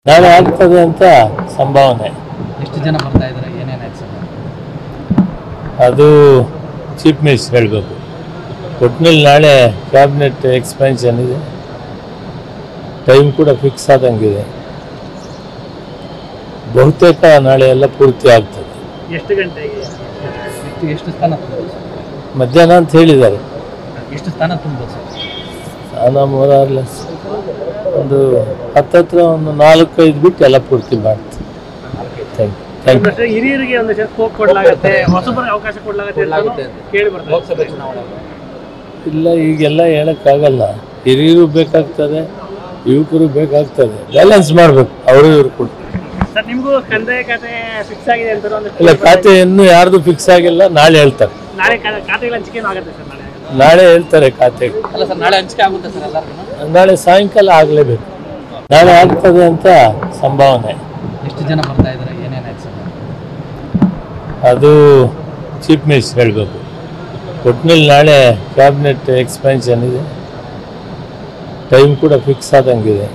ನಾಳೆ ಆಗ್ತದೆ ಅಂತ ಸಂಭಾವನೆ ಎಷ್ಟು ಜನ ಬರ್ತಾ ಇದ್ದಾರೆ ಏನೇನಾಯ್ತು ಸರ್ ಅದು ಚೀಫ್ ಮಿನಿಸ್ಟರ್ ಹೇಳಬೇಕು ಒಟ್ಟಿನಲ್ಲಿ ನಾಳೆ ಕ್ಯಾಬಿನೆಟ್ ಎಕ್ಸ್ಪೆನ್ಷನ್ ಇದೆ ಟೈಮ್ ಕೂಡ ಫಿಕ್ಸ್ ಆದಂಗಿದೆ ಬಹುತೇಕ ನಾಳೆ ಎಲ್ಲ ಪೂರ್ತಿ ಆಗ್ತದೆ ಎಷ್ಟು ಗಂಟೆಗೆ ಎಷ್ಟು ಎಷ್ಟು ಸ್ಥಾನ ತುಂಬೋದು ಸರ್ ಮಧ್ಯಾಹ್ನ ಅಂತ ಹೇಳಿದ್ದಾರೆ ಎಷ್ಟು ಸ್ಥಾನ ತುಂಬೋದು ಸರ್ ನಾನು ಮೂರಾರ್ಲ ಒಂದು ಹತ್ತತ್ರ ಒಂದು ನಾಲ್ಕೈದು ಬಿಟ್ಟು ಎಲ್ಲ ಪೂರ್ತಿ ಮಾಡ್ತೀನಿ ಥ್ಯಾಂಕ್ ಯು ಥ್ಯಾಂಕ್ ಯು ಪ್ರಶ್ನೆ ಹಿರಿಯರಿಗೆ ಒಂದು ಸ್ಕೋಪ್ ಕೊಡ್ಲಾಗತ್ತೆ ಹೊಸಬರಿಗೆ ಅವಕಾಶ ಕೊಡ್ಲಾಗತ್ತೆ ಕೊಡ್ಲಾಗುತ್ತೆ ಅಂತ ಅಂತ. ಕೇಳಿ ಬರ್ತಾರೆ ಲೋಕಸಭೆ ಚುನಾವಣೆ ಇಲ್ಲ ಈಗೆಲ್ಲ ಹೇಳೋಕ್ಕಾಗಲ್ಲ ಹಿರಿಯರು ಬೇಕಾಗ್ತದೆ ಯುವಕರು ಬೇಕಾಗ್ತದೆ ಬ್ಯಾಲೆನ್ಸ್ ಮಾಡಬೇಕು ಅವರು ಇವರು ಕೂಡ ಸರ್ ನಿಮಗೂ ಕಂದಾಯ ಖಾತೆ ಫಿಕ್ಸ್ ಆಗಿದೆ ಅಂತ ಒಂದು ಇಲ್ಲ ಖಾತೆ ಇನ್ನೂ ಯಾರ್ದು ಫಿಕ್ಸ್ ಆಗಿಲ್ಲ ನಾಳೆ ಹೇಳ್ತಾರೆ ನಾಳೆ ಖಾ- ಖಾತೆಗಳ ಹಂಚಿಕೆನೂ ಆಗುತ್ತೆ ಸರ್ ನಾಳೆ ನಾಳೆ ಹೇಳ್ತಾರೆ ಖಾತೆ ಅಲ್ಲ ಸರ್ ನಾಳೆ ಹಂಚಿಕೆ ಆಗುತ್ತೆ ಸರ್ ಎಲ್ಲರಿಗೂ ನಾಳೆ ಸಾಯಂಕಾಲ ಆಗಲೇಬೇಕು ನಾಳೆ ಆಗ್ತದೆ ಅಂತ ಸಂಭಾವನೆ ಎಷ್ಟು ಜನ ಬರ್ತಾ ಇದ್ದಾರೆ ಏನೇನಾಯ್ತು ಸರ್ ಅದು ಚೀಫ್ ಮಿನಿಸ್ಟರ್ ಹೇಳಬೇಕು ಒಟ್ಟಿನಲ್ಲಿ ನಾಳೆ ಕ್ಯಾಬಿನೆಟ್ ಎಕ್ಸ್ಪೆನ್ಷನ್ ಇದೆ ಟೈಮ್ ಕೂಡ ಫಿಕ್ಸ್ ಆದಂಗಿದೆ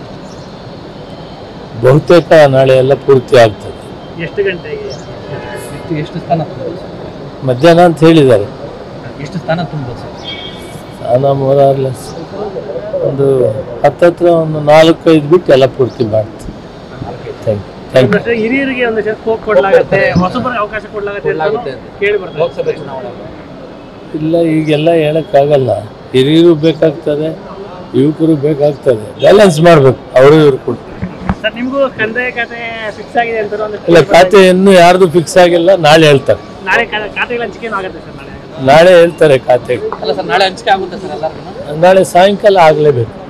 ಬಹುತೇಕ ನಾಳೆ ಎಲ್ಲ ಪೂರ್ತಿ ಆಗ್ತದೆ ಎಷ್ಟು ಗಂಟೆಗೆ ಎಷ್ಟು ಎಷ್ಟು ಸ್ಥಾನ ತುಂಬೋದು ಸರ್ ಮಧ್ಯಾಹ್ನ ಅಂತ ಹೇಳಿದ್ದಾರೆ ಎಷ್ಟು ಸ್ಥಾನ ತುಂಬೋದು ಸರ್ ನಾನು ಮೂರಾರ್ಲ ಒಂದು ಹತ್ತತ್ರ ಒಂದು ನಾಲ್ಕೈದು ಬಿಟ್ಟು ಎಲ್ಲ ಪೂರ್ತಿ ಮಾಡ್ತೀನಿ ಥ್ಯಾಂಕ್ ಯು ಥ್ಯಾಂಕ್ ಯು ಪ್ರಶ್ನೆ ಹಿರಿಯರಿಗೆ ಒಂದು ಸ್ಕೋಪ್ ಕೊಡ್ಲಾಗತ್ತೆ ಹೊಸಬರಿಗೆ ಅವಕಾಶ ಕೊಡ್ಲಾಗತ್ತೆ ಕೊಡ್ಲಾಗುತ್ತೆ ಅಂತ ಅಂತ. ಕೇಳಿ ಬರ್ತಾರೆ ಲೋಕಸಭೆ ಚುನಾವಣೆ ಇಲ್ಲ ಈಗೆಲ್ಲ ಹೇಳೋಕ್ಕಾಗಲ್ಲ ಹಿರಿಯರು ಬೇಕಾಗ್ತದೆ ಯುವಕರು ಬೇಕಾಗ್ತದೆ ಬ್ಯಾಲೆನ್ಸ್ ಮಾಡಬೇಕು ಅವರು ಇವರು ಕೂಡ ಸರ್ ನಿಮಗೂ ಕಂದಾಯ ಖಾತೆ ಫಿಕ್ಸ್ ಆಗಿದೆ ಅಂತ ಒಂದು ಇಲ್ಲ ಖಾತೆ ಇನ್ನೂ ಯಾರ್ದು ಫಿಕ್ಸ್ ಆಗಿಲ್ಲ ನಾಳೆ ಹೇಳ್ತಾರೆ ನಾಳೆ ಖಾ- ಖಾತೆಗಳ ಹಂಚಿಕೆನೂ ಆಗುತ್ತೆ ಸರ್ ನಾಳೆ ನಾಳೆ ಹೇಳ್ತಾರೆ ಖಾತೆ ಅಲ್ಲ ಸರ್ ನಾಳೆ ಹಂಚಿಕೆ ಆಗುತ್ತೆ ಸರ್ ಎಲ್ಲರಿಗೂ ನಾಳೆ ಸಾಯಂಕಾಲ ಆಗಲೇಬೇಕು